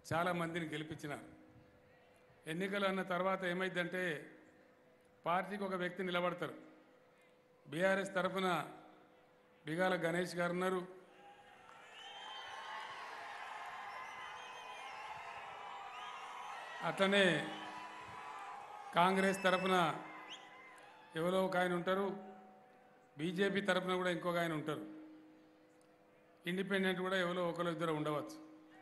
చాలా మందిని గెలిపించినారు ఎన్నికలు అన్న తర్వాత ఏమైందంటే పార్టీకి ఒక వ్యక్తి నిలబడతారు బీఆర్ఎస్ తరఫున బిగాల గణేష్ గారు ఉన్నారు అట్లనే కాంగ్రెస్ తరఫున ఎవరో ఒక ఆయన ఉంటారు బీజేపీ తరఫున కూడా ఇంకొక ఆయన ఉంటారు ఇండిపెండెంట్ కూడా ఎవరో ఒకరు ఇద్దరు ఉండవచ్చు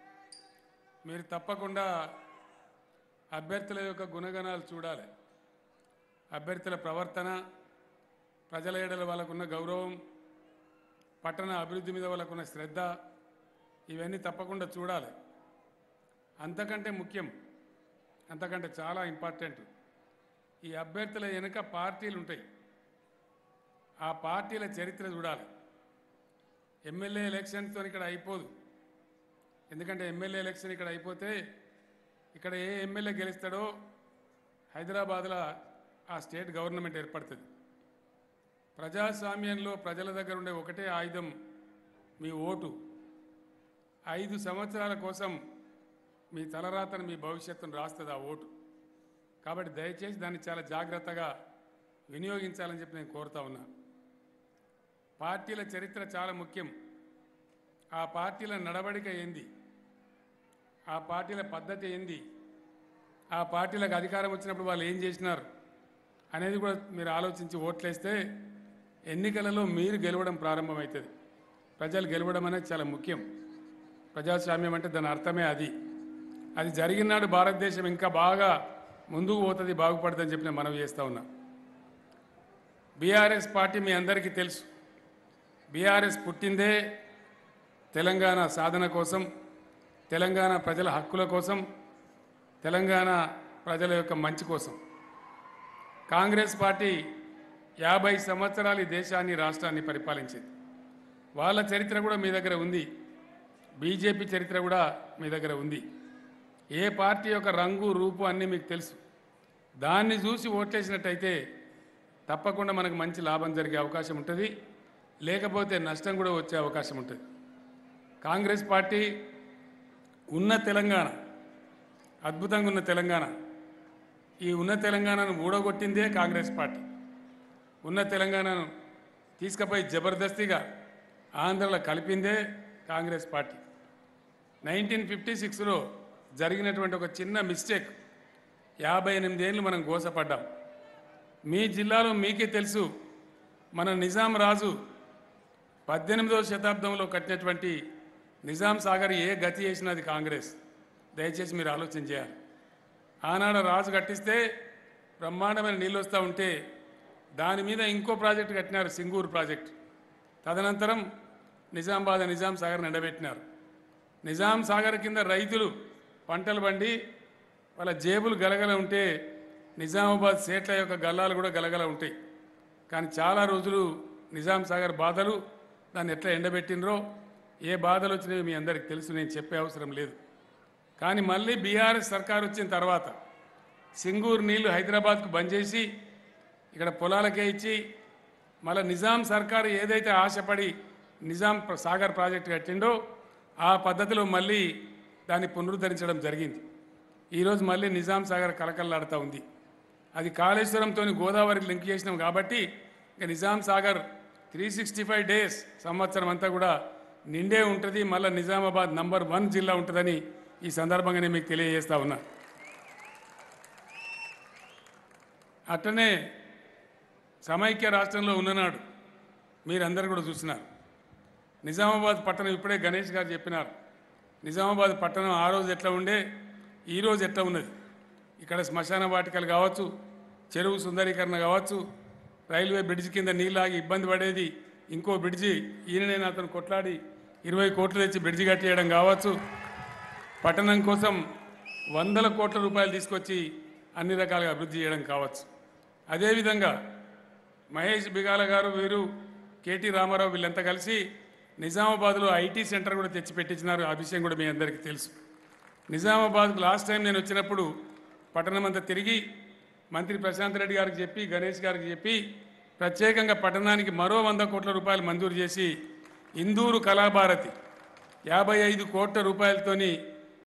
మీరు తప్పకుండా అభ్యర్థుల యొక్క గుణగణాలు చూడాలి అభ్యర్థుల ప్రవర్తన ప్రజల ఏడల వాళ్ళకున్న గౌరవం పట్టణ అభివృద్ధి మీద వాళ్ళకున్న శ్రద్ధ ఇవన్నీ తప్పకుండా చూడాలి అంతకంటే ముఖ్యం అంతకంటే చాలా ఇంపార్టెంట్ ఈ అభ్యర్థుల వెనుక పార్టీలు ఉంటాయి ఆ పార్టీల చరిత్ర చూడాలి ఎమ్మెల్యే ఎలక్షన్తో ఇక్కడ అయిపోదు ఎందుకంటే ఎమ్మెల్యే ఎలక్షన్ ఇక్కడ అయిపోతే ఇక్కడ ఏ ఎమ్మెల్యే గెలుస్తాడో హైదరాబాద్లో ఆ స్టేట్ గవర్నమెంట్ ఏర్పడుతుంది ప్రజాస్వామ్యంలో ప్రజల దగ్గర ఉండే ఒకటే ఆయుధం మీ ఓటు ఐదు సంవత్సరాల కోసం మీ తలరాతను మీ భవిష్యత్తును రాస్తుంది ఆ ఓటు కాబట్టి దయచేసి దాన్ని చాలా జాగ్రత్తగా వినియోగించాలని చెప్పి నేను కోరుతా ఉన్నా పార్టీల చరిత్ర చాలా ముఖ్యం ఆ పార్టీల నడవడిక ఏంది ఆ పార్టీల పద్ధతి ఏంది ఆ పార్టీలకు అధికారం వచ్చినప్పుడు వాళ్ళు ఏం చేసినారు అనేది కూడా మీరు ఆలోచించి ఓట్లేస్తే ఎన్నికలలో మీరు గెలవడం ప్రారంభమవుతుంది ప్రజలు గెలవడం అనేది చాలా ముఖ్యం ప్రజాస్వామ్యం అంటే దాని అర్థమే అది అది జరిగినాడు భారతదేశం ఇంకా బాగా ముందుకు పోతుంది బాగుపడుతుందని చెప్పి నేను మనవి చేస్తా ఉన్నా బీఆర్ఎస్ పార్టీ మీ అందరికీ తెలుసు బీఆర్ఎస్ పుట్టిందే తెలంగాణ సాధన కోసం తెలంగాణ ప్రజల హక్కుల కోసం తెలంగాణ ప్రజల యొక్క మంచి కోసం కాంగ్రెస్ పార్టీ యాభై సంవత్సరాలు ఈ దేశాన్ని రాష్ట్రాన్ని పరిపాలించింది వాళ్ళ చరిత్ర కూడా మీ దగ్గర ఉంది బీజేపీ చరిత్ర కూడా మీ దగ్గర ఉంది ఏ పార్టీ యొక్క రంగు రూపు అన్నీ మీకు తెలుసు దాన్ని చూసి ఓట్లేసినట్టయితే తప్పకుండా మనకు మంచి లాభం జరిగే అవకాశం ఉంటుంది లేకపోతే నష్టం కూడా వచ్చే అవకాశం ఉంటుంది కాంగ్రెస్ పార్టీ ఉన్న తెలంగాణ అద్భుతంగా ఉన్న తెలంగాణ ఈ ఉన్న తెలంగాణను ఊడగొట్టిందే కాంగ్రెస్ పార్టీ ఉన్న తెలంగాణను తీసుకుపోయి జబర్దస్తిగా ఆంధ్రలో కలిపిందే కాంగ్రెస్ పార్టీ నైన్టీన్ ఫిఫ్టీ సిక్స్లో జరిగినటువంటి ఒక చిన్న మిస్టేక్ యాభై ఎనిమిదేళ్ళు మనం గోసపడ్డాం మీ జిల్లాలో మీకే తెలుసు మన నిజాం రాజు పద్దెనిమిదవ శతాబ్దంలో కట్టినటువంటి నిజాం సాగర్ ఏ గతి చేసినది కాంగ్రెస్ దయచేసి మీరు ఆలోచన చేయాలి ఆనాడు రాజు కట్టిస్తే బ్రహ్మాండమైన నీళ్ళు వస్తూ ఉంటే దాని మీద ఇంకో ప్రాజెక్టు కట్టినారు సింగూరు ప్రాజెక్ట్ తదనంతరం నిజామాబాద్ నిజాం సాగర్ నిండబెట్టినారు నిజాం సాగర్ కింద రైతులు పంటలు పండి వాళ్ళ జేబులు గలగల ఉంటే నిజామాబాద్ సేట్ల యొక్క గల్లాలు కూడా గలగల ఉంటాయి కానీ చాలా రోజులు నిజాం సాగర్ బాధలు దాన్ని ఎట్లా ఎండబెట్టినరో ఏ బాధలు వచ్చినాయో మీ అందరికి తెలుసు నేను చెప్పే అవసరం లేదు కానీ మళ్ళీ బీఆర్ఎస్ సర్కార్ వచ్చిన తర్వాత సింగూరు నీళ్లు హైదరాబాద్కు బంద్ చేసి ఇక్కడ పొలాలకే ఇచ్చి మళ్ళీ నిజాం సర్కారు ఏదైతే ఆశపడి నిజాం ప్ర- సాగర్ ప్రాజెక్టు కట్టిండో ఆ పద్ధతిలో మళ్ళీ దాన్ని పునరుద్ధరించడం జరిగింది ఈరోజు మళ్ళీ నిజాం సాగర్ కలకల్లాడుతూ ఉంది అది కాళేశ్వరంతో గోదావరికి లింక్ చేసినాం కాబట్టి ఇక Nizam Sagar three sixty five days సంవత్సరం అంతా కూడా నిండే ఉంటుంది మళ్ళీ నిజామాబాద్ నంబర్ వన్ జిల్లా ఉంటుందని ఈ సందర్భంగా నేను మీకు తెలియజేస్తా ఉన్నా అట్లనే సమైక్య రాష్ట్రంలో ఉన్ననాడు మీరందరూ కూడా చూసినారు నిజామాబాద్ పట్టణం ఇప్పుడే గణేష్ గారు చెప్పినారు నిజామాబాద్ పట్టణం ఆ రోజు ఎట్లా ఉండే ఈ రోజు ఎట్లా ఉన్నది ఇక్కడ శ్మశాన వాటికలు కావచ్చు చెరువు సుందరీకరణ కావచ్చు రైల్వే బ్రిడ్జ్ కింద నీళ్ళాగి ఇబ్బంది పడేది ఇంకో బ్రిడ్జి ఈయననే అతను కొట్లాడి ఇరవై కోట్లు తెచ్చి బ్రిడ్జి కట్టేయడం కావచ్చు పట్టణం కోసం వందల కోట్ల రూపాయలు తీసుకొచ్చి అన్ని రకాలుగా అభివృద్ధి చేయడం కావచ్చు అదేవిధంగా మహేష్ బిగాల గారు వీరు కేటీ రామారావు వీళ్ళంతా కలిసి నిజామాబాద్లో ఐటీ సెంటర్ కూడా తెచ్చి పెట్టించినారు ఆ విషయం కూడా మీ అందరికీ తెలుసు నిజామాబాద్కు లాస్ట్ టైం నేను వచ్చినప్పుడు పట్టణం అంతా తిరిగి మంత్రి ప్రశాంత్ రెడ్డి గారికి చెప్పి గణేష్ గారికి చెప్పి ప్రత్యేకంగా పట్టణానికి మరో వంద కోట్ల రూపాయలు మంజూరు చేసి ఇందూరు కళాభారతి యాభై ఐదు కోట్ల రూపాయలతోని